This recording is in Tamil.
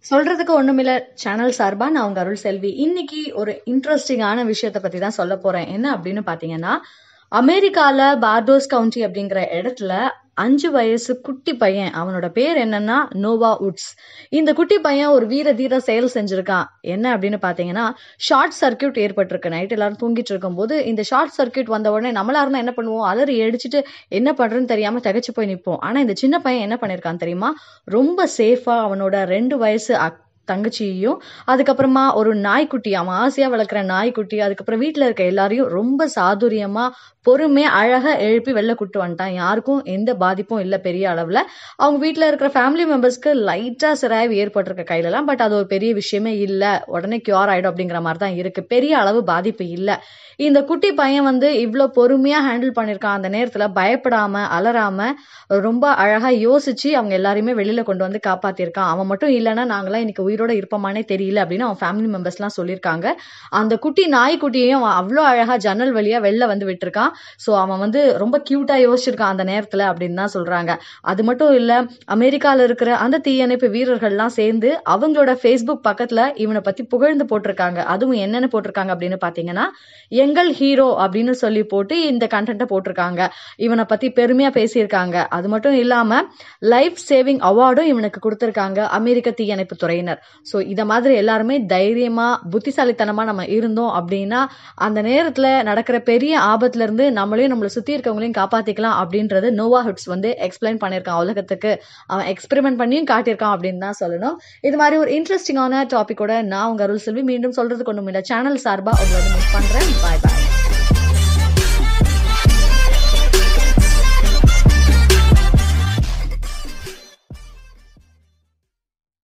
சொல்றதுக்கு ஒண்ணுமில்ல சேனல் சார்பா நான் உங்க அருள் செல்வி இன்னைக்கு ஒரு இன்ட்ரெஸ்டிங்கான விஷயத்தை பத்தி தான் சொல்ல போறேன் என்ன அப்படின்னு பாத்தீங்கன்னா அமெரிக்கால பார்டோஸ் கவுண்டி அப்படிங்கிற இடத்துல அஞ்சு வயசு குட்டி பையன் அவனோட பேர் என்னன்னா நோவா உட்ஸ் இந்த குட்டி பையன் ஒரு வீர தீர செயல் செஞ்சிருக்கான் என்ன அப்படின்னு பாத்தீங்கன்னா ஷார்ட் சர்க்கியூட் ஏற்பட்டிருக்கு நைட் எல்லாரும் தூங்கிட்டு இருக்கும்போது இந்த ஷார்ட் சர்க்கியூட் வந்த உடனே நம்மளா இருந்தா என்ன பண்ணுவோம் அலறி அடிச்சுட்டு என்ன பண்றதுன்னு தெரியாம தகச்சு போய் நிப்போம் ஆனா இந்த சின்ன பையன் என்ன பண்ணிருக்கான் தெரியுமா ரொம்ப சேஃபா அவனோட ரெண்டு வயசு அக்- தங்கச்சியையும் அதுக்கப்புறமா ஒரு நாய்க்குட்டி அவன் ஆசையா வளர்க்குற நாய்க்குட்டி அதுக்கப்புறம் வீட்ல இருக்க எல்லாரையும் ரொம்ப சாதுரியமா பொறுமையா அழகா எழுப்பி வெளில கூட்டு வந்துட்டான் யாருக்கும் எந்த பாதிப்பும் இல்லை பெரிய அளவுல அவங்க வீட்ல இருக்கிற ஃபேமிலி மெம்பர்ஸ்க்கு லைட்டா சிராய்வு ஏற்பட்டிருக்க கையிலலாம் பட் அது ஒரு பெரிய விஷயமே இல்லை உடனே கியூர் ஆயிடும் அப்படிங்கிற மாதிரி தான் இருக்கு பெரிய அளவு பாதிப்பு இல்லை இந்த குட்டி பையன் வந்து இவ்வளோ பொறுமையா ஹேண்டில் பண்ணியிருக்கான் அந்த நேரத்துல பயப்படாம அலறாம ரொம்ப அழகா யோசிச்சு அவங்க எல்லாரையுமே வெளியில கொண்டு வந்து காப்பாத்திருக்கான் அவன் மட்டும் இல்லைன்னா நாங்களாம் இன்னைக்கு உயிரோட இருப்போமானே தெரியல அப்படின்னு அவன் ஃபேமிலி மெம்பர்ஸ்லாம் சொல்லியிருக்காங்க அந்த குட்டி நாய்க்குட்டியையும் அவன் அவ்வளோ அழகா ஜன்னல் வழியா வெளில வந்து விட்டுருக்கான் ஸோ அவன் வந்து ரொம்ப கியூட்டா யோசிச்சிருக்கான் அந்த நேரத்துல அப்படின்னு தான் சொல்றாங்க அது மட்டும் இல்ல அமெரிக்கால இருக்கிற அந்த தீயணைப்பு வீரர்கள்லாம் சேர்ந்து அவங்களோட ஃபேஸ்புக் பக்கத்துல இவனை பத்தி புகழ்ந்து போட்டிருக்காங்க அதுவும் என்னென்ன போட்டிருக்காங்க அப்படின்னு பாத்தீங்கன்னா எங்கள் ஹீரோ அப்படின்னு சொல்லி போட்டு இந்த கண்டென்ட்டை போட்டிருக்காங்க இவனை பத்தி பெருமையா பேசியிருக்காங்க அது மட்டும் இல்லாம லைஃப் சேவிங் அவார்டும் இவனுக்கு கொடுத்திருக்காங்க அமெரிக்க தீயணைப்பு துறையினர் ஸோ இத மாதிரி எல்லாருமே தைரியமா புத்திசாலித்தனமா நம்ம இருந்தோம் அப்படின்னா அந்த நேரத்துல நடக்கிற பெரிய ஆபத்துல இருந்து நம்மளையும் நம்மளை சுத்தி இருக்கவங்களையும் காப்பாத்திக்கலாம் அப்படின்றது நோவா ஹுட்ஸ் வந்து எக்ஸ்பிளைன் பண்ணியிருக்கான் உலகத்துக்கு அவன் எக்ஸ்பெரிமெண்ட் பண்ணியும் காட்டியிருக்கான் அப்படின்னு தான் சொல்லணும் இது மாதிரி ஒரு இன்ட்ரெஸ்டிங்கான டாபிக்கோட நான் உங்க அருள் செல்வி மீண்டும் சொல்றதுக்கு ஒண்ணும் இல்லை சேனல் சார்பா உங்களை வந்து மிஸ் பண்றேன் பாய் பாய்